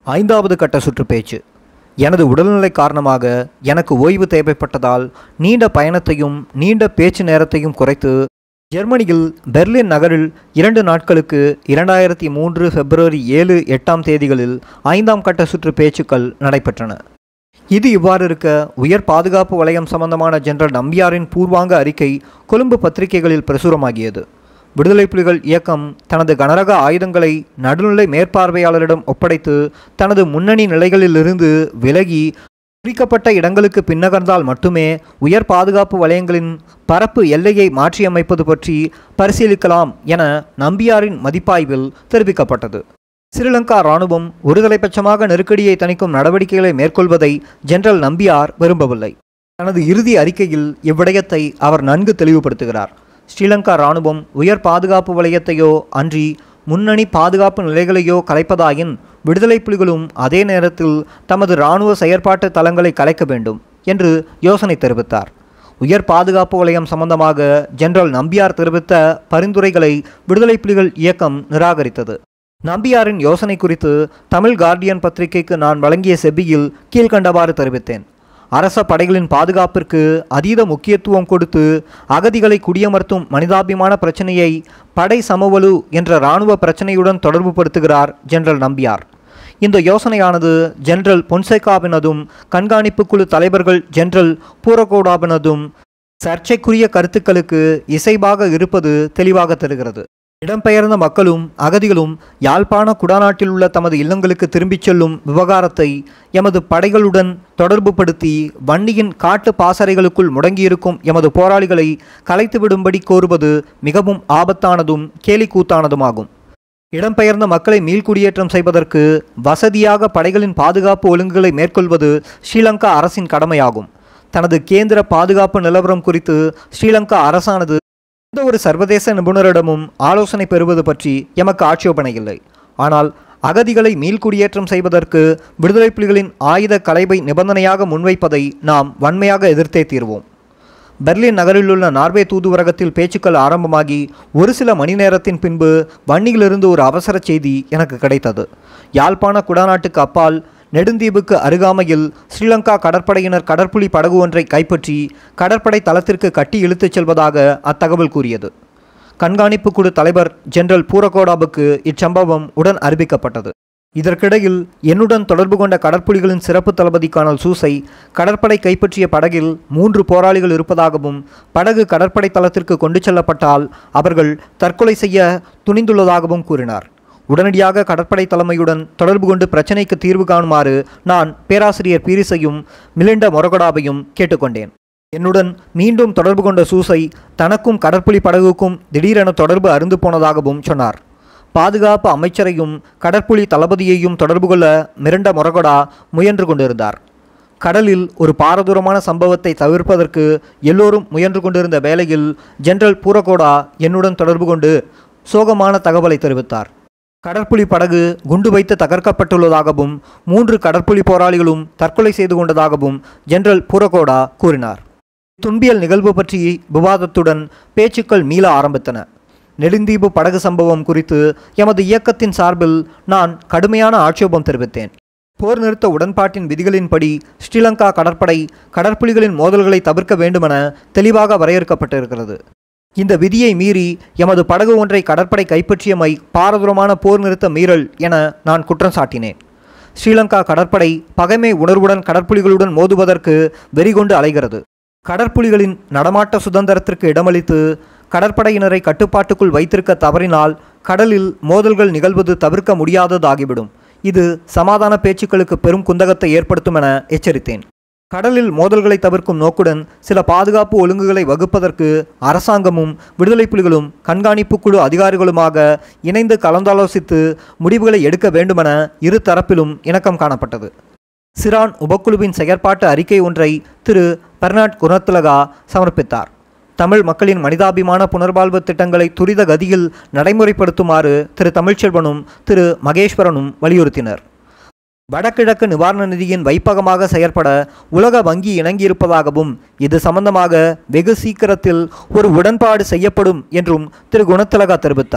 ஐந்தாவது கட்ட சுற்று பேச்சு எனது உடல்நிலை காரணமாக எனக்கு ஓய்வு தேவைப்பட்டதால் நீண்ட பயணத்தையும் நீண்ட பேச்சு நேரத்தையும் குறைத்து ஜெர்மனியில் பெர்லின் நகரில் இரண்டு நாட்களுக்கு இரண்டாயிரத்தி மூன்று பிப்ரவரி ஏழு எட்டாம் தேதிகளில் ஐந்தாம் கட்ட சுற்று பேச்சுக்கள் நடைபெற்றன இது இவ்வாறு இருக்க உயர் பாதுகாப்பு வலயம் சம்பந்தமான ஜெனரல் நம்பியாரின் பூர்வாங்க அறிக்கை கொழும்பு பத்திரிகைகளில் பிரசுரமாகியது விடுதலை புலிகள் இயக்கம் தனது கனரக ஆயுதங்களை நடுநிலை மேற்பார்வையாளரிடம் ஒப்படைத்து தனது முன்னணி நிலைகளிலிருந்து விலகி குறிக்கப்பட்ட இடங்களுக்கு பின்னகர்ந்தால் மட்டுமே உயர் பாதுகாப்பு வலயங்களின் பரப்பு எல்லையை மாற்றியமைப்பது பற்றி பரிசீலிக்கலாம் என நம்பியாரின் மதிப்பாய்வில் தெரிவிக்கப்பட்டது ஸ்ரீலங்கா இராணுவம் ஒருதலைபட்சமாக நெருக்கடியை தணிக்கும் நடவடிக்கைகளை மேற்கொள்வதை ஜெனரல் நம்பியார் விரும்பவில்லை தனது இறுதி அறிக்கையில் இவ்விடயத்தை அவர் நன்கு தெளிவுபடுத்துகிறார் ஸ்ரீலங்கா இராணுவம் உயர் பாதுகாப்பு வலயத்தையோ அன்றி முன்னணி பாதுகாப்பு நிலைகளையோ கலைப்பதாயின் விடுதலை புலிகளும் அதே நேரத்தில் தமது இராணுவ செயற்பாட்டு தளங்களை கலைக்க வேண்டும் என்று யோசனை தெரிவித்தார் உயர் பாதுகாப்பு வலயம் சம்பந்தமாக ஜெனரல் நம்பியார் தெரிவித்த பரிந்துரைகளை விடுதலை புலிகள் இயக்கம் நிராகரித்தது நம்பியாரின் யோசனை குறித்து தமிழ் கார்டியன் பத்திரிகைக்கு நான் வழங்கிய செபியில் கீழ்கண்டவாறு தெரிவித்தேன் அரச படைகளின் பாதுகாப்பிற்கு அதீத முக்கியத்துவம் கொடுத்து அகதிகளை குடியமர்த்தும் மனிதாபிமான பிரச்சனையை படை சமவலு என்ற இராணுவ பிரச்சனையுடன் தொடர்புபடுத்துகிறார் ஜெனரல் நம்பியார் இந்த யோசனையானது ஜெனரல் பொன்சேகாவினதும் கண்காணிப்பு குழு தலைவர்கள் ஜெனரல் பூரகோடாவினதும் சர்ச்சைக்குரிய கருத்துக்களுக்கு இசைவாக இருப்பது தெளிவாக தெரிகிறது இடம்பெயர்ந்த மக்களும் அகதிகளும் யாழ்ப்பாண குடாநாட்டில் உள்ள தமது இல்லங்களுக்கு திரும்பிச் செல்லும் விவகாரத்தை எமது படைகளுடன் தொடர்புபடுத்தி வன்னியின் காட்டு பாசறைகளுக்குள் முடங்கியிருக்கும் எமது போராளிகளை கலைத்துவிடும்படி கோருவது மிகவும் ஆபத்தானதும் கேலிக்கூத்தானதுமாகும் இடம்பெயர்ந்த மக்களை மீள்குடியேற்றம் செய்வதற்கு வசதியாக படைகளின் பாதுகாப்பு ஒழுங்குகளை மேற்கொள்வது ஸ்ரீலங்கா அரசின் கடமையாகும் தனது கேந்திர பாதுகாப்பு நிலவரம் குறித்து ஸ்ரீலங்கா அரசானது எந்த ஒரு சர்வதேச நிபுணரிடமும் ஆலோசனை பெறுவது பற்றி எமக்கு ஆட்சேபனை இல்லை ஆனால் அகதிகளை மீள்குடியேற்றம் செய்வதற்கு விடுதலை புலிகளின் ஆயுத கலைவை நிபந்தனையாக முன்வைப்பதை நாம் வன்மையாக எதிர்த்தே தீர்வோம் பெர்லின் நகரிலுள்ள நார்வே தூதுவரகத்தில் பேச்சுக்கள் ஆரம்பமாகி ஒரு சில மணி நேரத்தின் பின்பு வன்னியிலிருந்து ஒரு அவசர செய்தி எனக்கு கிடைத்தது யாழ்ப்பாண குடாநாட்டுக்கு அப்பால் நெடுந்தீவுக்கு அருகாமையில் ஸ்ரீலங்கா கடற்படையினர் கடற்புலி படகு ஒன்றை கைப்பற்றி கடற்படை தளத்திற்கு கட்டி இழுத்துச் செல்வதாக அத்தகவல் கூறியது கண்காணிப்பு குழு தலைவர் ஜெனரல் பூரகோடாவுக்கு இச்சம்பவம் உடன் அறிவிக்கப்பட்டது இதற்கிடையில் என்னுடன் தொடர்பு கொண்ட கடற்புலிகளின் சிறப்பு தளபதி காணல் சூசை கடற்படை கைப்பற்றிய படகில் மூன்று போராளிகள் இருப்பதாகவும் படகு கடற்படை தளத்திற்கு கொண்டு செல்லப்பட்டால் அவர்கள் தற்கொலை செய்ய துணிந்துள்ளதாகவும் கூறினார் உடனடியாக கடற்படை தலைமையுடன் தொடர்பு கொண்டு பிரச்சினைக்கு தீர்வு காணுமாறு நான் பேராசிரியர் பீரிஸையும் மிலிண்ட மொரகடாவையும் கேட்டுக்கொண்டேன் என்னுடன் மீண்டும் தொடர்பு கொண்ட சூசை தனக்கும் கடற்புலி படகுக்கும் திடீரென தொடர்பு அருந்து போனதாகவும் சொன்னார் பாதுகாப்பு அமைச்சரையும் கடற்புலி தளபதியையும் தொடர்பு கொள்ள மிரண்ட மொரகொடா முயன்று கொண்டிருந்தார் கடலில் ஒரு பாரதூரமான சம்பவத்தை தவிர்ப்பதற்கு எல்லோரும் முயன்று கொண்டிருந்த வேளையில் ஜெனரல் பூரகோடா என்னுடன் தொடர்பு கொண்டு சோகமான தகவலை தெரிவித்தார் கடற்புலி படகு குண்டு வைத்து தகர்க்கப்பட்டுள்ளதாகவும் மூன்று கடற்புலி போராளிகளும் தற்கொலை செய்து கொண்டதாகவும் ஜெனரல் பூரகோடா கூறினார் துன்பியல் நிகழ்வு பற்றி விவாதத்துடன் பேச்சுக்கள் மீள ஆரம்பித்தன நெடுந்தீவு படகு சம்பவம் குறித்து எமது இயக்கத்தின் சார்பில் நான் கடுமையான ஆட்சேபம் தெரிவித்தேன் போர் நிறுத்த உடன்பாட்டின் விதிகளின்படி ஸ்ரீலங்கா கடற்படை கடற்புலிகளின் மோதல்களை தவிர்க்க வேண்டுமென தெளிவாக வரையறுக்கப்பட்டிருக்கிறது இந்த விதியை மீறி எமது படகு ஒன்றை கடற்படை கைப்பற்றியமை பாரதூரமான போர் நிறுத்த மீறல் என நான் குற்றம் சாட்டினேன் ஸ்ரீலங்கா கடற்படை பகைமை உணர்வுடன் கடற்புலிகளுடன் மோதுவதற்கு வெறிகொண்டு அலைகிறது கடற்புலிகளின் நடமாட்ட சுதந்திரத்திற்கு இடமளித்து கடற்படையினரை கட்டுப்பாட்டுக்குள் வைத்திருக்க தவறினால் கடலில் மோதல்கள் நிகழ்வது தவிர்க்க முடியாததாகிவிடும் இது சமாதான பேச்சுக்களுக்கு பெரும் குந்தகத்தை ஏற்படுத்தும் என எச்சரித்தேன் கடலில் மோதல்களை தவிர்க்கும் நோக்குடன் சில பாதுகாப்பு ஒழுங்குகளை வகுப்பதற்கு அரசாங்கமும் விடுதலை புலிகளும் கண்காணிப்பு குழு அதிகாரிகளுமாக இணைந்து கலந்தாலோசித்து முடிவுகளை எடுக்க வேண்டுமென இரு தரப்பிலும் இணக்கம் காணப்பட்டது சிரான் உபக்குழுவின் செயற்பாட்டு அறிக்கை ஒன்றை திரு பெர்னாட் குணத்திலகா சமர்ப்பித்தார் தமிழ் மக்களின் மனிதாபிமான புனர்வாழ்வு திட்டங்களை துரித கதியில் நடைமுறைப்படுத்துமாறு திரு தமிழ்ச்செல்வனும் திரு மகேஸ்வரனும் வலியுறுத்தினர் வடகிழக்கு நிவாரண நிதியின் வைப்பகமாக செயற்பட உலக வங்கி இணங்கியிருப்பதாகவும் இது சம்பந்தமாக வெகு சீக்கிரத்தில் ஒரு உடன்பாடு செய்யப்படும் என்றும் திரு குணத்திலகா தெரிவித்தார்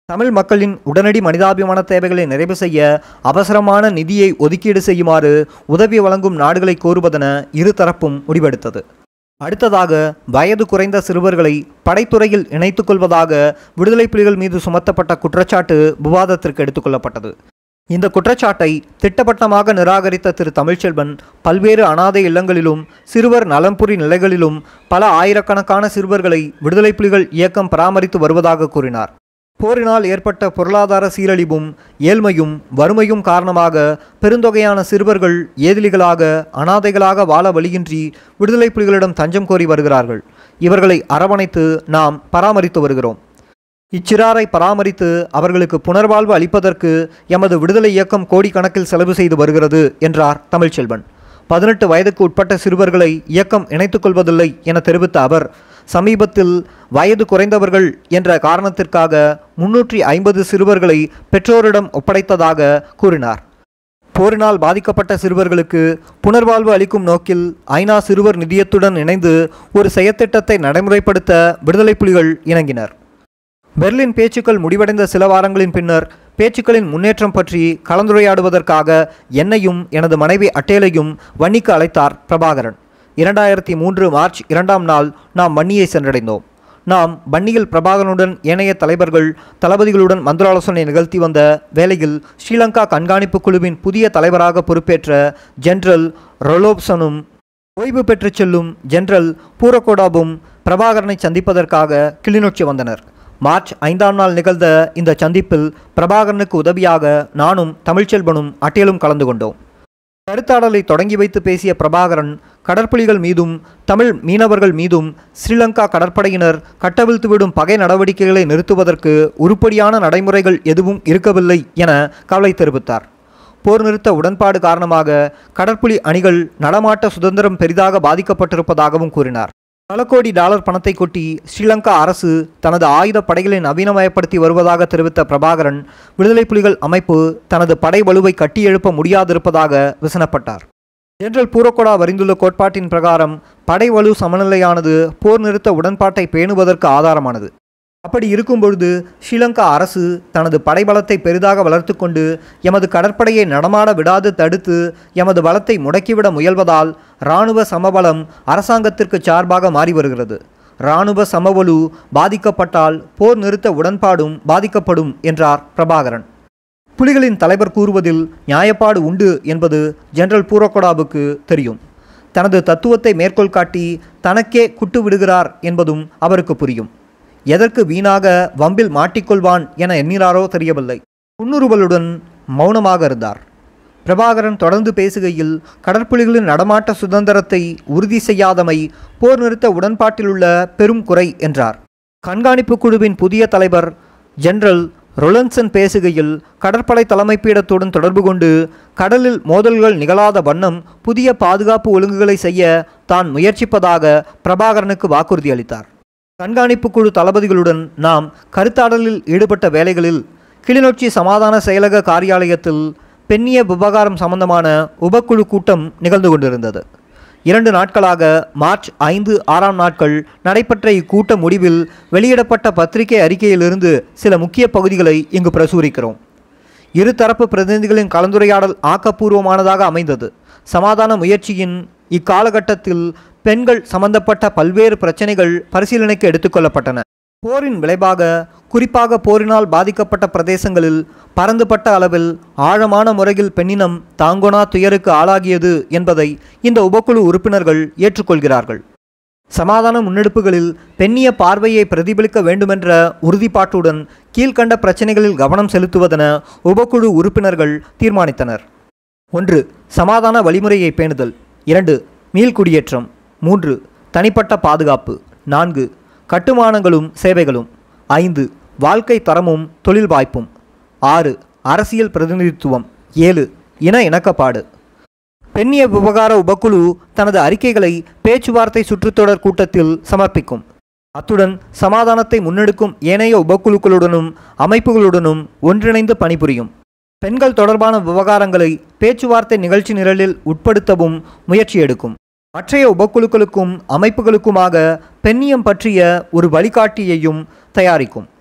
தமிழ் மக்களின் உடனடி மனிதாபிமான தேவைகளை நிறைவு செய்ய அவசரமான நிதியை ஒதுக்கீடு செய்யுமாறு உதவி வழங்கும் நாடுகளை கோருவதென இருதரப்பும் முடிவெடுத்தது அடுத்ததாக வயது குறைந்த சிறுவர்களை படைத்துறையில் இணைத்துக் கொள்வதாக விடுதலை புலிகள் மீது சுமத்தப்பட்ட குற்றச்சாட்டு விவாதத்திற்கு எடுத்துக்கொள்ளப்பட்டது இந்த குற்றச்சாட்டை திட்டவட்டமாக நிராகரித்த திரு தமிழ்ச்செல்வன் பல்வேறு அனாதை இல்லங்களிலும் சிறுவர் நலம்புரி நிலைகளிலும் பல ஆயிரக்கணக்கான சிறுவர்களை விடுதலை புலிகள் இயக்கம் பராமரித்து வருவதாக கூறினார் போரினால் ஏற்பட்ட பொருளாதார சீரழிவும் ஏழ்மையும் வறுமையும் காரணமாக பெருந்தொகையான சிறுவர்கள் ஏதிலிகளாக அனாதைகளாக வாழ வழியின்றி விடுதலை புலிகளிடம் தஞ்சம் கோரி வருகிறார்கள் இவர்களை அரவணைத்து நாம் பராமரித்து வருகிறோம் இச்சிறாரை பராமரித்து அவர்களுக்கு புனர்வாழ்வு அளிப்பதற்கு எமது விடுதலை இயக்கம் கோடிக்கணக்கில் செலவு செய்து வருகிறது என்றார் தமிழ்ச்செல்வன் பதினெட்டு வயதுக்கு உட்பட்ட சிறுவர்களை இயக்கம் இணைத்துக் கொள்வதில்லை என தெரிவித்த அவர் சமீபத்தில் வயது குறைந்தவர்கள் என்ற காரணத்திற்காக முன்னூற்றி ஐம்பது சிறுவர்களை பெற்றோரிடம் ஒப்படைத்ததாக கூறினார் போரினால் பாதிக்கப்பட்ட சிறுவர்களுக்கு புனர்வாழ்வு அளிக்கும் நோக்கில் ஐநா சிறுவர் நிதியத்துடன் இணைந்து ஒரு செயற்திட்டத்தை நடைமுறைப்படுத்த விடுதலை புலிகள் இணங்கினர் பெர்லின் பேச்சுக்கள் முடிவடைந்த சில வாரங்களின் பின்னர் பேச்சுக்களின் முன்னேற்றம் பற்றி கலந்துரையாடுவதற்காக என்னையும் எனது மனைவி அட்டேலையும் வன்னிக்கு அழைத்தார் பிரபாகரன் இரண்டாயிரத்தி மூன்று மார்ச் இரண்டாம் நாள் நாம் வன்னியை சென்றடைந்தோம் நாம் வன்னியில் பிரபாகரனுடன் ஏனைய தலைவர்கள் தளபதிகளுடன் மந்திராலோசனை நிகழ்த்தி வந்த வேளையில் ஸ்ரீலங்கா கண்காணிப்பு குழுவின் புதிய தலைவராக பொறுப்பேற்ற ஜெனரல் ரொலோப்சனும் ஓய்வு பெற்று செல்லும் ஜெனரல் பூரகோடாபும் பிரபாகரனை சந்திப்பதற்காக கிளிநொச்சி வந்தனர் மார்ச் ஐந்தாம் நாள் நிகழ்ந்த இந்த சந்திப்பில் பிரபாகரனுக்கு உதவியாக நானும் தமிழ்ச்செல்வனும் அட்டேலும் கலந்து கொண்டோம் கருத்தாடலை தொடங்கி வைத்து பேசிய பிரபாகரன் கடற்புலிகள் மீதும் தமிழ் மீனவர்கள் மீதும் ஸ்ரீலங்கா கடற்படையினர் கட்டவிழ்த்துவிடும் பகை நடவடிக்கைகளை நிறுத்துவதற்கு உருப்படியான நடைமுறைகள் எதுவும் இருக்கவில்லை என கவலை தெரிவித்தார் போர் நிறுத்த உடன்பாடு காரணமாக கடற்புலி அணிகள் நடமாட்ட சுதந்திரம் பெரிதாக பாதிக்கப்பட்டிருப்பதாகவும் கூறினார் பல கோடி டாலர் பணத்தை கொட்டி ஸ்ரீலங்கா அரசு தனது ஆயுத படைகளை நவீனமயப்படுத்தி வருவதாக தெரிவித்த பிரபாகரன் விடுதலை புலிகள் அமைப்பு தனது படை வலுவை கட்டியெழுப்ப முடியாதிருப்பதாக விசனப்பட்டார் ஜெனரல் பூரக்கொடா வரிந்துள்ள கோட்பாட்டின் பிரகாரம் படை வலு சமநிலையானது போர் நிறுத்த உடன்பாட்டை பேணுவதற்கு ஆதாரமானது அப்படி இருக்கும் பொழுது ஸ்ரீலங்கா அரசு தனது படைபலத்தை பெரிதாக வளர்த்து கொண்டு எமது கடற்படையை நடமாட விடாது தடுத்து எமது பலத்தை முடக்கிவிட முயல்வதால் இராணுவ சமபலம் அரசாங்கத்திற்கு சார்பாக மாறி வருகிறது இராணுவ சமவலு பாதிக்கப்பட்டால் போர் நிறுத்த உடன்பாடும் பாதிக்கப்படும் என்றார் பிரபாகரன் புலிகளின் தலைவர் கூறுவதில் நியாயப்பாடு உண்டு என்பது ஜெனரல் பூரக்கொடாவுக்கு தெரியும் தனது தத்துவத்தை மேற்கோள் காட்டி தனக்கே குட்டு விடுகிறார் என்பதும் அவருக்கு புரியும் எதற்கு வீணாக வம்பில் மாட்டிக்கொள்வான் என எண்ணினாரோ தெரியவில்லை புன்னுருவலுடன் மௌனமாக இருந்தார் பிரபாகரன் தொடர்ந்து பேசுகையில் கடற்புலிகளின் நடமாட்ட சுதந்திரத்தை உறுதி செய்யாதமை போர் நிறுத்த உடன்பாட்டிலுள்ள பெரும் குறை என்றார் கண்காணிப்பு குழுவின் புதிய தலைவர் ஜெனரல் ரொலன்சன் பேசுகையில் கடற்படை தலைமை பீடத்துடன் தொடர்பு கொண்டு கடலில் மோதல்கள் நிகழாத வண்ணம் புதிய பாதுகாப்பு ஒழுங்குகளை செய்ய தான் முயற்சிப்பதாக பிரபாகரனுக்கு வாக்குறுதி அளித்தார் கண்காணிப்பு குழு தளபதிகளுடன் நாம் கருத்தாடலில் ஈடுபட்ட வேளைகளில் கிளிநொச்சி சமாதான செயலக காரியாலயத்தில் பெண்ணிய விவகாரம் சம்பந்தமான உபக்குழு கூட்டம் நிகழ்ந்து கொண்டிருந்தது இரண்டு நாட்களாக மார்ச் ஐந்து ஆறாம் நாட்கள் நடைபெற்ற இக்கூட்ட முடிவில் வெளியிடப்பட்ட பத்திரிகை அறிக்கையிலிருந்து சில முக்கிய பகுதிகளை இங்கு பிரசுரிக்கிறோம் இருதரப்பு பிரதிநிதிகளின் கலந்துரையாடல் ஆக்கப்பூர்வமானதாக அமைந்தது சமாதான முயற்சியின் இக்காலகட்டத்தில் பெண்கள் சம்பந்தப்பட்ட பல்வேறு பிரச்சனைகள் பரிசீலனைக்கு எடுத்துக்கொள்ளப்பட்டன போரின் விளைவாக குறிப்பாக போரினால் பாதிக்கப்பட்ட பிரதேசங்களில் பரந்துபட்ட அளவில் ஆழமான முறையில் பெண்ணினம் தாங்கொனா துயருக்கு ஆளாகியது என்பதை இந்த உபக்குழு உறுப்பினர்கள் ஏற்றுக்கொள்கிறார்கள் சமாதான முன்னெடுப்புகளில் பெண்ணிய பார்வையை பிரதிபலிக்க வேண்டுமென்ற உறுதிப்பாட்டுடன் கீழ்கண்ட பிரச்சனைகளில் கவனம் செலுத்துவதென உபக்குழு உறுப்பினர்கள் தீர்மானித்தனர் ஒன்று சமாதான வழிமுறையை பேணுதல் இரண்டு மீள்குடியேற்றம் மூன்று தனிப்பட்ட பாதுகாப்பு நான்கு கட்டுமானங்களும் சேவைகளும் ஐந்து வாழ்க்கை தரமும் தொழில் வாய்ப்பும் ஆறு அரசியல் பிரதிநிதித்துவம் ஏழு இன இணக்கப்பாடு பெண்ணிய விவகார உபக்குழு தனது அறிக்கைகளை பேச்சுவார்த்தை சுற்றுத்தொடர் கூட்டத்தில் சமர்ப்பிக்கும் அத்துடன் சமாதானத்தை முன்னெடுக்கும் ஏனைய உபக்குழுக்களுடனும் அமைப்புகளுடனும் ஒன்றிணைந்து பணிபுரியும் பெண்கள் தொடர்பான விவகாரங்களை பேச்சுவார்த்தை நிகழ்ச்சி நிரலில் உட்படுத்தவும் முயற்சி எடுக்கும் மற்றைய உபக்குழுக்களுக்கும் அமைப்புகளுக்குமாக பெண்ணியம் பற்றிய ஒரு வழிகாட்டியையும் தயாரிக்கும்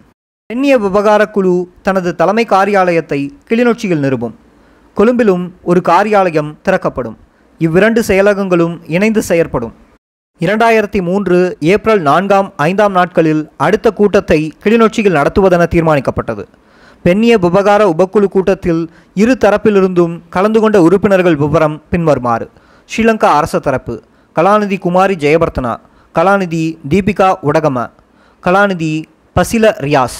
பெண்ணிய விவகார குழு தனது தலைமை காரியாலயத்தை கிளிநொச்சியில் நிறுவும் கொழும்பிலும் ஒரு காரியாலயம் திறக்கப்படும் இவ்விரண்டு செயலகங்களும் இணைந்து செயற்படும் இரண்டாயிரத்தி மூன்று ஏப்ரல் நான்காம் ஐந்தாம் நாட்களில் அடுத்த கூட்டத்தை கிளிநொச்சியில் நடத்துவதென தீர்மானிக்கப்பட்டது பெண்ணிய விவகார உபக்குழு கூட்டத்தில் இரு தரப்பிலிருந்தும் கலந்து கொண்ட உறுப்பினர்கள் விவரம் பின்வருமாறு ஸ்ரீலங்கா அரச தரப்பு கலாநிதி குமாரி ஜெயவர்த்தனா கலாநிதி தீபிகா உடகம கலாநிதி பசில ரியாஸ்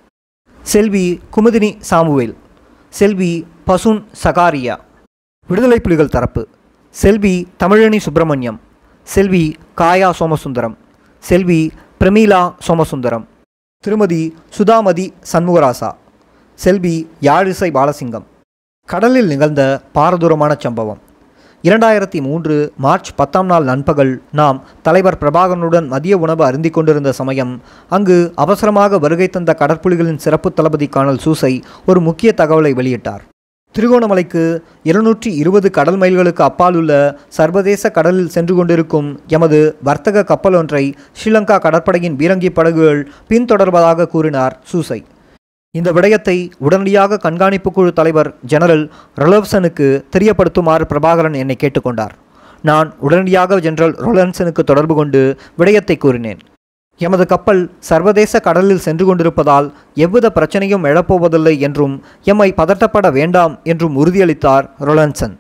செல்வி குமுதினி சாமுவேல் செல்வி பசுன் சகாரியா விடுதலை புலிகள் தரப்பு செல்வி தமிழனி சுப்பிரமணியம் செல்வி காயா சோமசுந்தரம் செல்வி பிரமீளா சோமசுந்தரம் திருமதி சுதாமதி சண்முகராசா செல்வி யாழிசை பாலசிங்கம் கடலில் நிகழ்ந்த பாரதூரமான சம்பவம் இரண்டாயிரத்தி மூன்று மார்ச் பத்தாம் நாள் நண்பகல் நாம் தலைவர் பிரபாகரனுடன் மதிய உணவு அருந்திக் கொண்டிருந்த சமயம் அங்கு அவசரமாக வருகை தந்த கடற்புலிகளின் சிறப்பு தளபதி காணல் சூசை ஒரு முக்கிய தகவலை வெளியிட்டார் திருகோணமலைக்கு இருநூற்றி இருபது கடல் மைல்களுக்கு அப்பால் உள்ள சர்வதேச கடலில் சென்று கொண்டிருக்கும் எமது வர்த்தக கப்பல் ஒன்றை ஸ்ரீலங்கா கடற்படையின் பீரங்கி படகுகள் பின்தொடர்வதாக கூறினார் சூசை இந்த விடயத்தை உடனடியாக கண்காணிப்பு குழு தலைவர் ஜெனரல் ரொலவ்சனுக்கு தெரியப்படுத்துமாறு பிரபாகரன் என்னை கேட்டுக்கொண்டார் நான் உடனடியாக ஜெனரல் ரொலன்சனுக்கு தொடர்பு கொண்டு விடயத்தை கூறினேன் எமது கப்பல் சர்வதேச கடலில் சென்று கொண்டிருப்பதால் எவ்வித பிரச்சனையும் எழப்போவதில்லை என்றும் எம்மை பதட்டப்பட வேண்டாம் என்றும் உறுதியளித்தார் ரொலன்சன்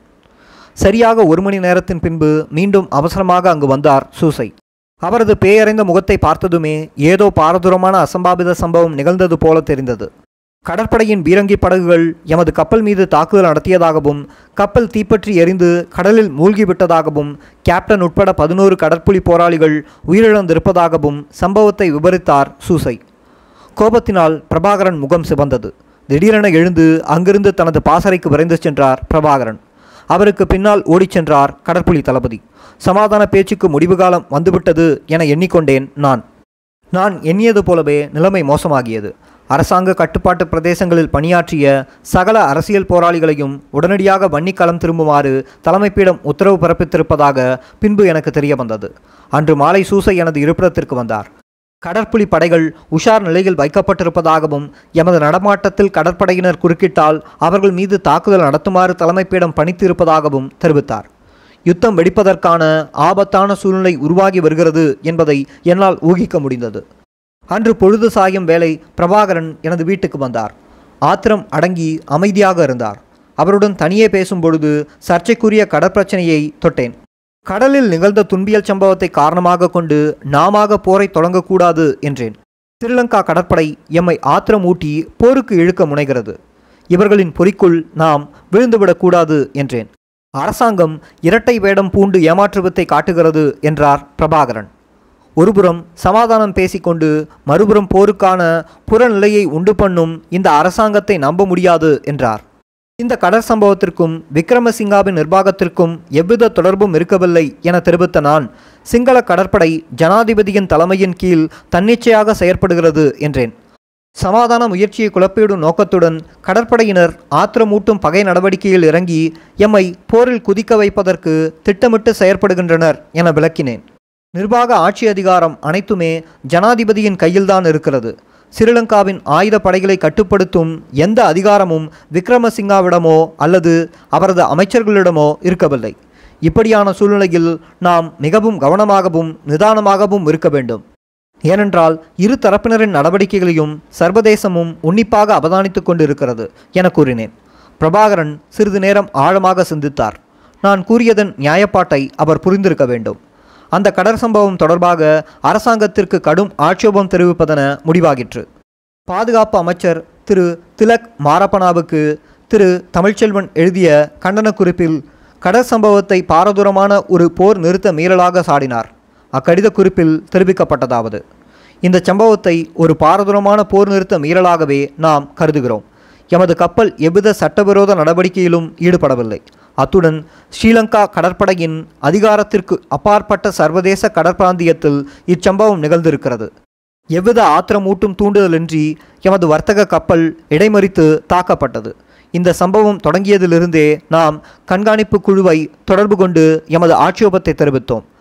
சரியாக ஒரு மணி நேரத்தின் பின்பு மீண்டும் அவசரமாக அங்கு வந்தார் சூசை அவரது பேயறைந்த முகத்தை பார்த்ததுமே ஏதோ பாரதூரமான அசம்பாவித சம்பவம் நிகழ்ந்தது போல தெரிந்தது கடற்படையின் பீரங்கி படகுகள் எமது கப்பல் மீது தாக்குதல் நடத்தியதாகவும் கப்பல் தீப்பற்றி எரிந்து கடலில் மூழ்கிவிட்டதாகவும் கேப்டன் உட்பட பதினோரு கடற்புலி போராளிகள் உயிரிழந்திருப்பதாகவும் சம்பவத்தை விவரித்தார் சூசை கோபத்தினால் பிரபாகரன் முகம் சிவந்தது திடீரென எழுந்து அங்கிருந்து தனது பாசறைக்கு விரைந்து சென்றார் பிரபாகரன் அவருக்கு பின்னால் ஓடிச் சென்றார் கடற்புலி தளபதி சமாதான பேச்சுக்கு முடிவு காலம் வந்துவிட்டது என எண்ணிக்கொண்டேன் நான் நான் எண்ணியது போலவே நிலைமை மோசமாகியது அரசாங்க கட்டுப்பாட்டு பிரதேசங்களில் பணியாற்றிய சகல அரசியல் போராளிகளையும் உடனடியாக வன்னிக்களம் திரும்புமாறு தலைமைப்பீடம் உத்தரவு பிறப்பித்திருப்பதாக பின்பு எனக்கு தெரிய வந்தது அன்று மாலை சூசை எனது இருப்பிடத்திற்கு வந்தார் கடற்புலி படைகள் உஷார் நிலையில் வைக்கப்பட்டிருப்பதாகவும் எமது நடமாட்டத்தில் கடற்படையினர் குறுக்கிட்டால் அவர்கள் மீது தாக்குதல் நடத்துமாறு தலைமைப்பீடம் பணித்திருப்பதாகவும் தெரிவித்தார் யுத்தம் வெடிப்பதற்கான ஆபத்தான சூழ்நிலை உருவாகி வருகிறது என்பதை என்னால் ஊகிக்க முடிந்தது அன்று பொழுது சாயும் வேளை பிரபாகரன் எனது வீட்டுக்கு வந்தார் ஆத்திரம் அடங்கி அமைதியாக இருந்தார் அவருடன் தனியே பேசும் பொழுது சர்ச்சைக்குரிய கடற்பிரச்சனையை தொட்டேன் கடலில் நிகழ்ந்த துன்பியல் சம்பவத்தை காரணமாக கொண்டு நாமாக போரை தொடங்கக்கூடாது என்றேன் ஸ்ரீலங்கா கடற்படை எம்மை ஆத்திரம் ஊட்டி போருக்கு இழுக்க முனைகிறது இவர்களின் பொறிக்குள் நாம் விழுந்துவிடக்கூடாது என்றேன் அரசாங்கம் இரட்டை வேடம் பூண்டு ஏமாற்றுவத்தை காட்டுகிறது என்றார் பிரபாகரன் ஒருபுறம் சமாதானம் பேசிக்கொண்டு மறுபுறம் போருக்கான புறநிலையை உண்டு பண்ணும் இந்த அரசாங்கத்தை நம்ப முடியாது என்றார் இந்த கடற் சம்பவத்திற்கும் விக்ரமசிங்காவின் நிர்வாகத்திற்கும் எவ்வித தொடர்பும் இருக்கவில்லை என தெரிவித்த நான் சிங்கள கடற்படை ஜனாதிபதியின் தலைமையின் கீழ் தன்னிச்சையாக செயற்படுகிறது என்றேன் சமாதான முயற்சியை குழப்பிடும் நோக்கத்துடன் கடற்படையினர் ஆத்திரமூட்டும் பகை நடவடிக்கையில் இறங்கி எம்மை போரில் குதிக்க வைப்பதற்கு திட்டமிட்டு செயற்படுகின்றனர் என விளக்கினேன் நிர்வாக ஆட்சி அதிகாரம் அனைத்துமே ஜனாதிபதியின் கையில்தான் இருக்கிறது ஸ்ரீலங்காவின் ஆயுத படைகளை கட்டுப்படுத்தும் எந்த அதிகாரமும் விக்ரமசிங்காவிடமோ அல்லது அவரது அமைச்சர்களிடமோ இருக்கவில்லை இப்படியான சூழ்நிலையில் நாம் மிகவும் கவனமாகவும் நிதானமாகவும் இருக்க வேண்டும் ஏனென்றால் இரு தரப்பினரின் நடவடிக்கைகளையும் சர்வதேசமும் உன்னிப்பாக அவதானித்துக் கொண்டிருக்கிறது என கூறினேன் பிரபாகரன் சிறிது நேரம் ஆழமாக சிந்தித்தார் நான் கூறியதன் நியாயப்பாட்டை அவர் புரிந்திருக்க வேண்டும் அந்த கடற் சம்பவம் தொடர்பாக அரசாங்கத்திற்கு கடும் ஆட்சேபம் தெரிவிப்பதென முடிவாகிற்று பாதுகாப்பு அமைச்சர் திரு திலக் மாரப்பனாவுக்கு திரு தமிழ்ச்செல்வன் எழுதிய கண்டன குறிப்பில் கடற் சம்பவத்தை பாரதூரமான ஒரு போர் நிறுத்த மீறலாக சாடினார் அக்கடித குறிப்பில் தெரிவிக்கப்பட்டதாவது இந்த சம்பவத்தை ஒரு பாரதூரமான போர் நிறுத்த மீறலாகவே நாம் கருதுகிறோம் எமது கப்பல் எவ்வித சட்டவிரோத நடவடிக்கையிலும் ஈடுபடவில்லை அத்துடன் ஸ்ரீலங்கா கடற்படையின் அதிகாரத்திற்கு அப்பாற்பட்ட சர்வதேச கடற்பிராந்தியத்தில் இச்சம்பவம் நிகழ்ந்திருக்கிறது எவ்வித ஆத்திரமூட்டும் தூண்டுதலின்றி எமது வர்த்தக கப்பல் இடைமறித்து தாக்கப்பட்டது இந்த சம்பவம் தொடங்கியதிலிருந்தே நாம் கண்காணிப்பு குழுவை தொடர்பு கொண்டு எமது ஆட்சேபத்தை தெரிவித்தோம்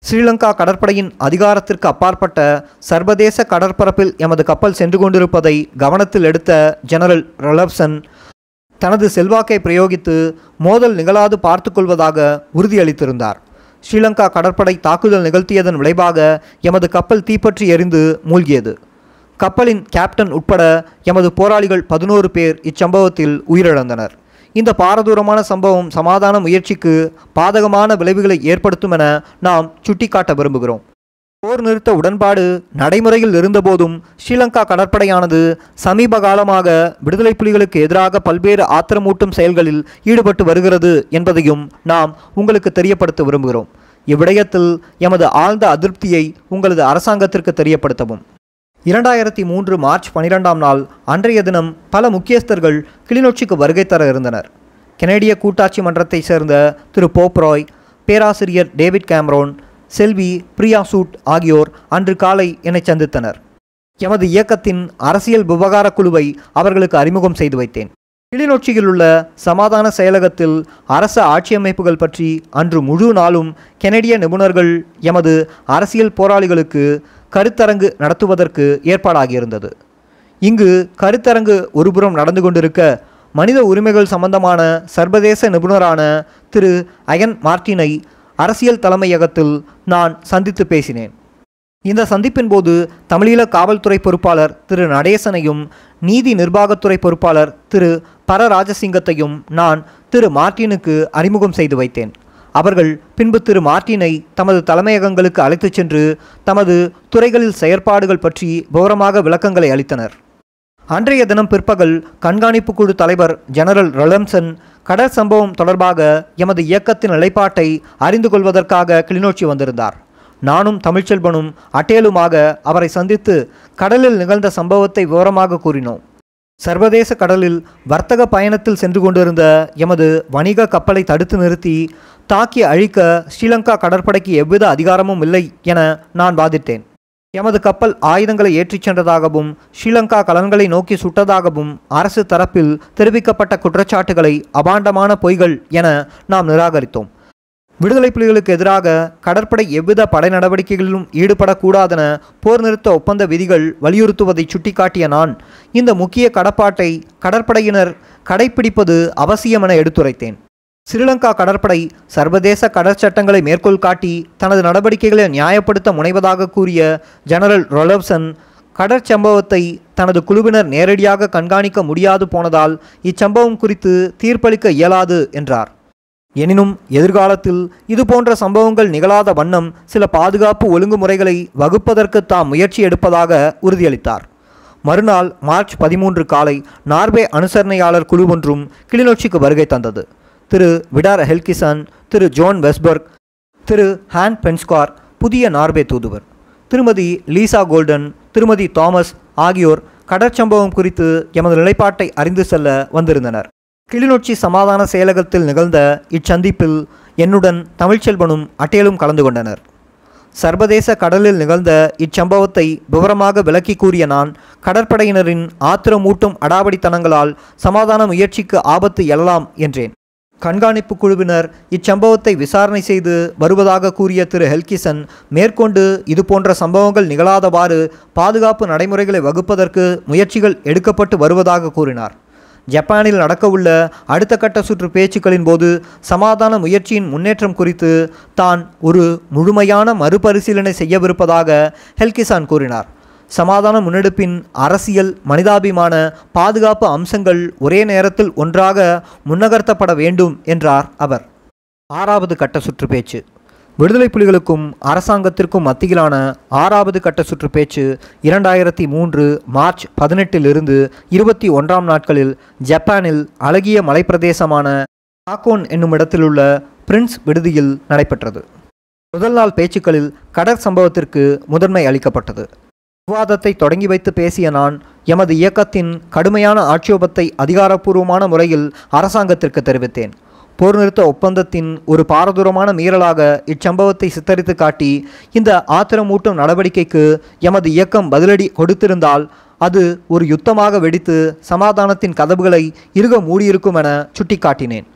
ஸ்ரீலங்கா கடற்படையின் அதிகாரத்திற்கு அப்பாற்பட்ட சர்வதேச கடற்பரப்பில் எமது கப்பல் சென்று கொண்டிருப்பதை கவனத்தில் எடுத்த ஜெனரல் ரலப்சன் தனது செல்வாக்கை பிரயோகித்து மோதல் நிகழாது பார்த்துக்கொள்வதாக உறுதியளித்திருந்தார் ஸ்ரீலங்கா கடற்படை தாக்குதல் நிகழ்த்தியதன் விளைவாக எமது கப்பல் தீப்பற்றி எரிந்து மூழ்கியது கப்பலின் கேப்டன் உட்பட எமது போராளிகள் பதினோரு பேர் இச்சம்பவத்தில் உயிரிழந்தனர் இந்த பாரதூரமான சம்பவம் சமாதான முயற்சிக்கு பாதகமான விளைவுகளை ஏற்படுத்தும் என நாம் சுட்டிக்காட்ட விரும்புகிறோம் போர் நிறுத்த உடன்பாடு நடைமுறையில் இருந்தபோதும் ஸ்ரீலங்கா கடற்படையானது சமீப காலமாக விடுதலை புலிகளுக்கு எதிராக பல்வேறு ஆத்திரமூட்டும் செயல்களில் ஈடுபட்டு வருகிறது என்பதையும் நாம் உங்களுக்கு தெரியப்படுத்த விரும்புகிறோம் இவ்விடயத்தில் எமது ஆழ்ந்த அதிருப்தியை உங்களது அரசாங்கத்திற்கு தெரியப்படுத்தவும் இரண்டாயிரத்தி மூன்று மார்ச் பனிரெண்டாம் நாள் அன்றைய தினம் பல முக்கியஸ்தர்கள் கிளிநொச்சிக்கு வருகை தர இருந்தனர் கெனடிய கூட்டாட்சி மன்றத்தைச் சேர்ந்த திரு போப்ராய் பேராசிரியர் டேவிட் கேம்ரோன் செல்வி பிரியா சூட் ஆகியோர் அன்று காலை என்னை சந்தித்தனர் எமது இயக்கத்தின் அரசியல் விவகார குழுவை அவர்களுக்கு அறிமுகம் செய்து வைத்தேன் கிளிநொச்சியில் உள்ள சமாதான செயலகத்தில் அரச ஆட்சியமைப்புகள் பற்றி அன்று முழு நாளும் கெனடிய நிபுணர்கள் எமது அரசியல் போராளிகளுக்கு கருத்தரங்கு நடத்துவதற்கு ஏற்பாடாகியிருந்தது இங்கு கருத்தரங்கு ஒருபுறம் நடந்து கொண்டிருக்க மனித உரிமைகள் சம்பந்தமான சர்வதேச நிபுணரான திரு அயன் மார்டினை அரசியல் தலைமையகத்தில் நான் சந்தித்து பேசினேன் இந்த சந்திப்பின் போது தமிழீழ காவல்துறை பொறுப்பாளர் திரு நடேசனையும் நீதி நிர்வாகத்துறை பொறுப்பாளர் திரு பர ராஜசிங்கத்தையும் நான் திரு மார்டினுக்கு அறிமுகம் செய்து வைத்தேன் அவர்கள் பின்பு திரு மார்டினை தமது தலைமையகங்களுக்கு அழைத்துச் சென்று தமது துறைகளில் செயற்பாடுகள் பற்றி விவரமாக விளக்கங்களை அளித்தனர் அன்றைய தினம் பிற்பகல் கண்காணிப்பு குழு தலைவர் ஜெனரல் ரலம்சன் கடற் சம்பவம் தொடர்பாக எமது இயக்கத்தின் நிலைப்பாட்டை அறிந்து கொள்வதற்காக கிளிநொச்சி வந்திருந்தார் நானும் தமிழ்ச்செல்வனும் அட்டேலுமாக அவரை சந்தித்து கடலில் நிகழ்ந்த சம்பவத்தை விவரமாக கூறினோம் சர்வதேச கடலில் வர்த்தக பயணத்தில் சென்று கொண்டிருந்த எமது வணிக கப்பலை தடுத்து நிறுத்தி தாக்கி அழிக்க ஸ்ரீலங்கா கடற்படைக்கு எவ்வித அதிகாரமும் இல்லை என நான் வாதிட்டேன் எமது கப்பல் ஆயுதங்களை ஏற்றிச் சென்றதாகவும் ஸ்ரீலங்கா கலன்களை நோக்கி சுட்டதாகவும் அரசு தரப்பில் தெரிவிக்கப்பட்ட குற்றச்சாட்டுகளை அபாண்டமான பொய்கள் என நாம் நிராகரித்தோம் விடுதலை புலிகளுக்கு எதிராக கடற்படை எவ்வித படை நடவடிக்கைகளிலும் ஈடுபடக்கூடாதென போர் நிறுத்த ஒப்பந்த விதிகள் வலியுறுத்துவதை சுட்டிக்காட்டிய நான் இந்த முக்கிய கடப்பாட்டை கடற்படையினர் கடைப்பிடிப்பது அவசியம் என எடுத்துரைத்தேன் ஸ்ரீலங்கா கடற்படை சர்வதேச கடற்சட்டங்களை மேற்கோள் காட்டி தனது நடவடிக்கைகளை நியாயப்படுத்த முனைவதாக கூறிய ஜெனரல் ரொலவ்சன் கடற்சம்பவத்தை தனது குழுவினர் நேரடியாக கண்காணிக்க முடியாது போனதால் இச்சம்பவம் குறித்து தீர்ப்பளிக்க இயலாது என்றார் எனினும் எதிர்காலத்தில் இதுபோன்ற சம்பவங்கள் நிகழாத வண்ணம் சில பாதுகாப்பு ஒழுங்குமுறைகளை வகுப்பதற்கு தாம் முயற்சி எடுப்பதாக உறுதியளித்தார் மறுநாள் மார்ச் பதிமூன்று காலை நார்வே அனுசரணையாளர் குழு ஒன்றும் கிளிநொச்சிக்கு வருகை தந்தது திரு விடார் ஹெல்கிசன் திரு ஜோன் வெஸ்பர்க் திரு ஹான் பென்ஸ்கார் புதிய நார்வே தூதுவர் திருமதி லீசா கோல்டன் திருமதி தாமஸ் ஆகியோர் கடற்சம்பவம் குறித்து எமது நிலைப்பாட்டை அறிந்து செல்ல வந்திருந்தனர் கிளிநொச்சி சமாதான செயலகத்தில் நிகழ்ந்த இச்சந்திப்பில் என்னுடன் தமிழ்ச்செல்வனும் அட்டேலும் கலந்து கொண்டனர் சர்வதேச கடலில் நிகழ்ந்த இச்சம்பவத்தை விவரமாக விளக்கி கூறிய நான் கடற்படையினரின் ஆத்திரமூட்டும் அடாவடித்தனங்களால் சமாதான முயற்சிக்கு ஆபத்து எழலாம் என்றேன் கண்காணிப்பு குழுவினர் இச்சம்பவத்தை விசாரணை செய்து வருவதாக கூறிய திரு ஹெல்கிசன் மேற்கொண்டு இதுபோன்ற சம்பவங்கள் நிகழாதவாறு பாதுகாப்பு நடைமுறைகளை வகுப்பதற்கு முயற்சிகள் எடுக்கப்பட்டு வருவதாக கூறினார் ஜப்பானில் நடக்கவுள்ள அடுத்த கட்ட சுற்று பேச்சுக்களின் போது சமாதான முயற்சியின் முன்னேற்றம் குறித்து தான் ஒரு முழுமையான மறுபரிசீலனை செய்யவிருப்பதாக ஹெல்கிசான் கூறினார் சமாதான முன்னெடுப்பின் அரசியல் மனிதாபிமான பாதுகாப்பு அம்சங்கள் ஒரே நேரத்தில் ஒன்றாக முன்னகர்த்தப்பட வேண்டும் என்றார் அவர் ஆறாவது கட்ட சுற்று பேச்சு விடுதலை புலிகளுக்கும் அரசாங்கத்திற்கும் மத்தியிலான ஆறாவது கட்ட சுற்று பேச்சு இரண்டாயிரத்தி மூன்று மார்ச் பதினெட்டிலிருந்து இருபத்தி ஒன்றாம் நாட்களில் ஜப்பானில் அழகிய மலைப்பிரதேசமான தாக்கோன் என்னும் இடத்திலுள்ள பிரின்ஸ் விடுதியில் நடைபெற்றது முதல் நாள் பேச்சுக்களில் கடற் சம்பவத்திற்கு முதன்மை அளிக்கப்பட்டது விவாதத்தை தொடங்கி வைத்து பேசிய நான் எமது இயக்கத்தின் கடுமையான ஆட்சேபத்தை அதிகாரப்பூர்வமான முறையில் அரசாங்கத்திற்கு தெரிவித்தேன் போர் நிறுத்த ஒப்பந்தத்தின் ஒரு பாரதூரமான மீறலாக இச்சம்பவத்தை சித்தரித்து காட்டி இந்த ஆத்திரமூட்டும் நடவடிக்கைக்கு எமது இயக்கம் பதிலடி கொடுத்திருந்தால் அது ஒரு யுத்தமாக வெடித்து சமாதானத்தின் கதவுகளை இறுக மூடியிருக்கும் என சுட்டிக்காட்டினேன்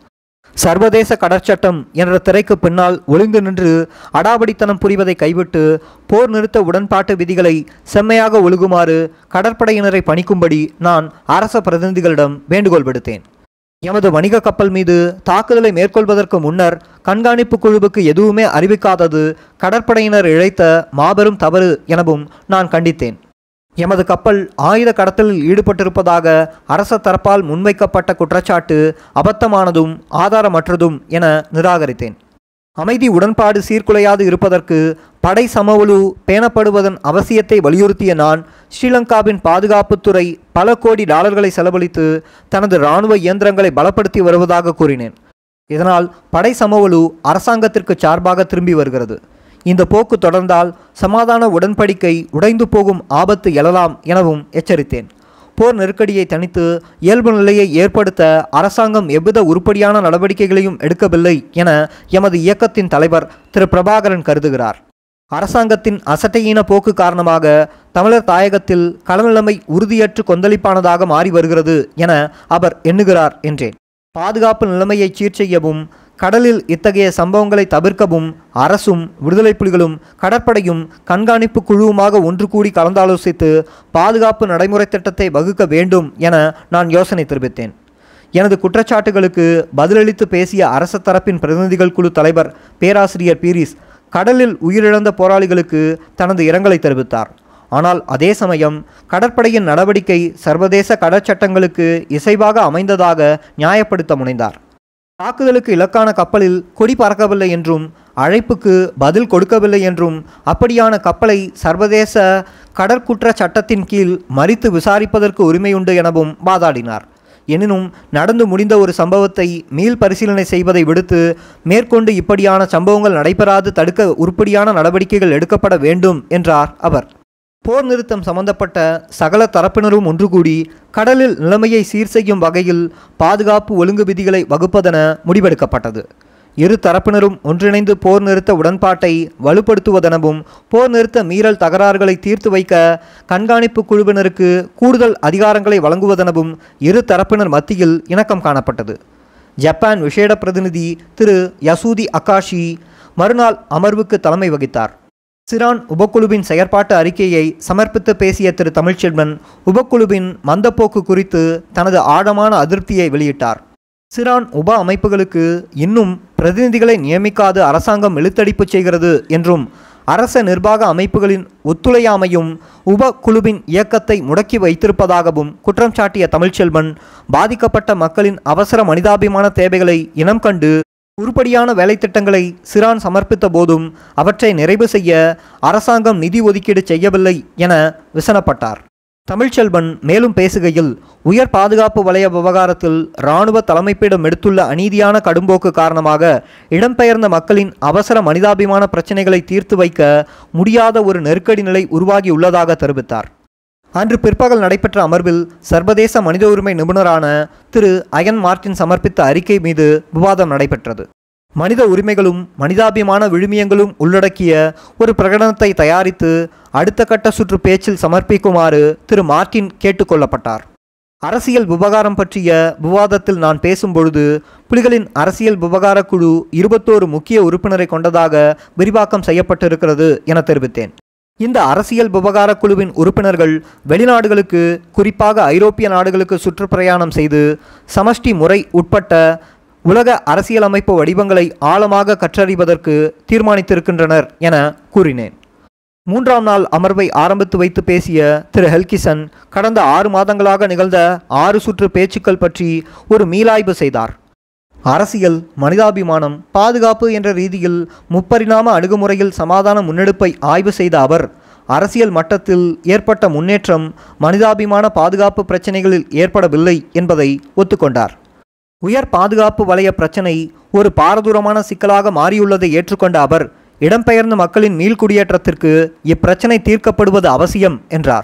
சர்வதேச கடற்சட்டம் என்ற திரைக்கு பின்னால் ஒளிந்து நின்று அடாவடித்தனம் புரிவதை கைவிட்டு போர் நிறுத்த உடன்பாட்டு விதிகளை செம்மையாக ஒழுகுமாறு கடற்படையினரை பணிக்கும்படி நான் அரச பிரதிநிதிகளிடம் வேண்டுகோள் விடுத்தேன் எமது வணிக கப்பல் மீது தாக்குதலை மேற்கொள்வதற்கு முன்னர் கண்காணிப்பு குழுவுக்கு எதுவுமே அறிவிக்காதது கடற்படையினர் இழைத்த மாபெரும் தவறு எனவும் நான் கண்டித்தேன் எமது கப்பல் ஆயுத கடத்தலில் ஈடுபட்டிருப்பதாக அரச தரப்பால் முன்வைக்கப்பட்ட குற்றச்சாட்டு அபத்தமானதும் ஆதாரமற்றதும் என நிராகரித்தேன் அமைதி உடன்பாடு சீர்குலையாது இருப்பதற்கு படை சமவலு பேணப்படுவதன் அவசியத்தை வலியுறுத்திய நான் ஸ்ரீலங்காவின் பாதுகாப்புத்துறை பல கோடி டாலர்களை செலவழித்து தனது இராணுவ இயந்திரங்களை பலப்படுத்தி வருவதாக கூறினேன் இதனால் படை சமவலு அரசாங்கத்திற்கு சார்பாக திரும்பி வருகிறது இந்த போக்கு தொடர்ந்தால் சமாதான உடன்படிக்கை உடைந்து போகும் ஆபத்து எழலாம் எனவும் எச்சரித்தேன் போர் நெருக்கடியை தணித்து இயல்பு நிலையை ஏற்படுத்த அரசாங்கம் எவ்வித உருப்படியான நடவடிக்கைகளையும் எடுக்கவில்லை என எமது இயக்கத்தின் தலைவர் திரு பிரபாகரன் கருதுகிறார் அரசாங்கத்தின் அசட்டையீன போக்கு காரணமாக தமிழர் தாயகத்தில் களநிலைமை உறுதியற்று கொந்தளிப்பானதாக மாறி வருகிறது என அவர் எண்ணுகிறார் என்றேன் பாதுகாப்பு நிலைமையை சீர் செய்யவும் கடலில் இத்தகைய சம்பவங்களை தவிர்க்கவும் அரசும் விடுதலை புலிகளும் கடற்படையும் கண்காணிப்பு குழுவுமாக ஒன்று கூடி கலந்தாலோசித்து பாதுகாப்பு நடைமுறை திட்டத்தை வகுக்க வேண்டும் என நான் யோசனை தெரிவித்தேன் எனது குற்றச்சாட்டுகளுக்கு பதிலளித்து பேசிய அரச தரப்பின் பிரதிநிதிகள் குழு தலைவர் பேராசிரியர் பீரிஸ் கடலில் உயிரிழந்த போராளிகளுக்கு தனது இரங்கலை தெரிவித்தார் ஆனால் அதே சமயம் கடற்படையின் நடவடிக்கை சர்வதேச கடற்சட்டங்களுக்கு இசைவாக அமைந்ததாக நியாயப்படுத்த முனைந்தார் தாக்குதலுக்கு இலக்கான கப்பலில் கொடி பறக்கவில்லை என்றும் அழைப்புக்கு பதில் கொடுக்கவில்லை என்றும் அப்படியான கப்பலை சர்வதேச கடற்குற்ற சட்டத்தின் கீழ் மறித்து விசாரிப்பதற்கு உரிமையுண்டு எனவும் வாதாடினார் எனினும் நடந்து முடிந்த ஒரு சம்பவத்தை மீள் பரிசீலனை செய்வதை விடுத்து மேற்கொண்டு இப்படியான சம்பவங்கள் நடைபெறாது தடுக்க உருப்படியான நடவடிக்கைகள் எடுக்கப்பட வேண்டும் என்றார் அவர் போர் நிறுத்தம் சம்பந்தப்பட்ட சகல தரப்பினரும் ஒன்று கூடி கடலில் நிலைமையை சீர் செய்யும் வகையில் பாதுகாப்பு ஒழுங்கு விதிகளை வகுப்பதென முடிவெடுக்கப்பட்டது இரு தரப்பினரும் ஒன்றிணைந்து போர் நிறுத்த உடன்பாட்டை வலுப்படுத்துவதெனவும் போர் நிறுத்த மீறல் தகராறுகளை தீர்த்து வைக்க கண்காணிப்பு குழுவினருக்கு கூடுதல் அதிகாரங்களை வழங்குவதெனவும் இரு தரப்பினர் மத்தியில் இணக்கம் காணப்பட்டது ஜப்பான் விசேட பிரதிநிதி திரு யசூதி அகாஷி மறுநாள் அமர்வுக்கு தலைமை வகித்தார் சிரான் உபக்குழுவின் செயற்பாட்டு அறிக்கையை சமர்ப்பித்து பேசிய திரு தமிழ்ச்செல்வன் உபக்குழுவின் மந்தப்போக்கு குறித்து தனது ஆழமான அதிருப்தியை வெளியிட்டார் சிரான் உப அமைப்புகளுக்கு இன்னும் பிரதிநிதிகளை நியமிக்காது அரசாங்கம் இழுத்தடிப்பு செய்கிறது என்றும் அரச நிர்வாக அமைப்புகளின் ஒத்துழையாமையும் உப குழுவின் இயக்கத்தை முடக்கி வைத்திருப்பதாகவும் குற்றம் சாட்டிய தமிழ்ச்செல்வன் பாதிக்கப்பட்ட மக்களின் அவசர மனிதாபிமான தேவைகளை இனம் கண்டு உருப்படியான வேலைத்திட்டங்களை சிரான் சமர்ப்பித்த போதும் அவற்றை நிறைவு செய்ய அரசாங்கம் நிதி ஒதுக்கீடு செய்யவில்லை என விசனப்பட்டார் தமிழ்ச்செல்வன் மேலும் பேசுகையில் உயர் பாதுகாப்பு வலய விவகாரத்தில் இராணுவ தலைமைப்பிடம் எடுத்துள்ள அநீதியான கடும்போக்கு காரணமாக இடம்பெயர்ந்த மக்களின் அவசர மனிதாபிமான பிரச்சினைகளை தீர்த்து வைக்க முடியாத ஒரு நெருக்கடி நிலை உருவாகியுள்ளதாக தெரிவித்தார் அன்று பிற்பகல் நடைபெற்ற அமர்வில் சர்வதேச மனித உரிமை நிபுணரான திரு அயன் மார்டின் சமர்ப்பித்த அறிக்கை மீது விவாதம் நடைபெற்றது மனித உரிமைகளும் மனிதாபிமான விழுமியங்களும் உள்ளடக்கிய ஒரு பிரகடனத்தை தயாரித்து அடுத்த கட்ட சுற்று பேச்சில் சமர்ப்பிக்குமாறு திரு மார்டின் கேட்டுக்கொள்ளப்பட்டார் அரசியல் விவகாரம் பற்றிய விவாதத்தில் நான் பேசும்பொழுது புலிகளின் அரசியல் விவகார குழு இருபத்தோரு முக்கிய உறுப்பினரை கொண்டதாக விரிவாக்கம் செய்யப்பட்டிருக்கிறது என தெரிவித்தேன் இந்த அரசியல் விவகார குழுவின் உறுப்பினர்கள் வெளிநாடுகளுக்கு குறிப்பாக ஐரோப்பிய நாடுகளுக்கு சுற்றுப்பிரயாணம் செய்து சமஷ்டி முறை உட்பட்ட உலக அரசியலமைப்பு வடிவங்களை ஆழமாக கற்றறிவதற்கு தீர்மானித்திருக்கின்றனர் என கூறினேன் மூன்றாம் நாள் அமர்வை ஆரம்பித்து வைத்து பேசிய திரு ஹெல்கிசன் கடந்த ஆறு மாதங்களாக நிகழ்ந்த ஆறு சுற்று பேச்சுக்கள் பற்றி ஒரு மீளாய்வு செய்தார் அரசியல் மனிதாபிமானம் பாதுகாப்பு என்ற ரீதியில் முப்பரிணாம அணுகுமுறையில் சமாதான முன்னெடுப்பை ஆய்வு செய்த அவர் அரசியல் மட்டத்தில் ஏற்பட்ட முன்னேற்றம் மனிதாபிமான பாதுகாப்பு பிரச்சனைகளில் ஏற்படவில்லை என்பதை ஒத்துக்கொண்டார் உயர் பாதுகாப்பு வலய பிரச்சனை ஒரு பாரதூரமான சிக்கலாக மாறியுள்ளதை ஏற்றுக்கொண்ட அவர் இடம்பெயர்ந்த மக்களின் மீள்குடியேற்றத்திற்கு இப்பிரச்சனை தீர்க்கப்படுவது அவசியம் என்றார்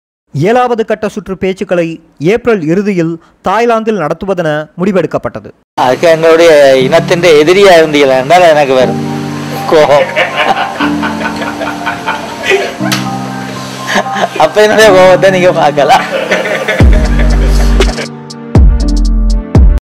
ஏழாவது கட்ட சுற்று பேச்சுக்களை ஏப்ரல் இறுதியில் தாய்லாந்தில் நடத்துவதென முடிவெடுக்கப்பட்டது அதுக்கு எங்களுடைய இனத்தின் எதிரியா இருந்தீங்களா என்றால் எனக்கு வரும் கோபம் அப்ப என்னுடைய கோபத்தை நீங்க பார்க்கலாம்